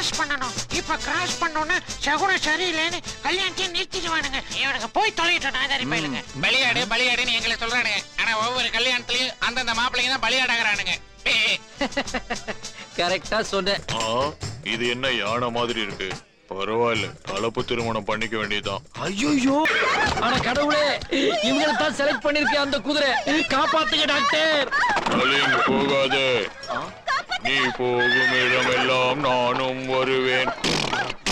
cross பண்ணணும் இப்ப cross பண்ணோன்னு சகுனம் சரியில்லைன்னு கல்யாணத்தையும் நிறுத்திடுவானுங்க இவனுக்கு போய் தொலைட்டோம் நாதாரி பயிலுங்க பலியாடு பலியாடுன்னு எங்களை சொல்றானுங்க ஆனா ஒவ்வொரு கல்யாணத்துலயும் அந்தந்த மாப்பிள்ளைங்க தான் பலியாடாகிறானுங்க கரெக்டா சொன்ன ஆ இது என்ன யானை மாதிரி இருக்கு பரவாயில்ல கலப்பு திருமணம் பண்ணிக்க வேண்டியதுதான் ஐயோ ஆனா கடவுளே இவங்களை தான் செலக்ட் பண்ணிருக்கேன் அந்த குதிரை காப்பாத்துங்க டாக்டர் கலிங் போகாதே நீ போகும் இடமெல்லாம் நானும் வருவேன்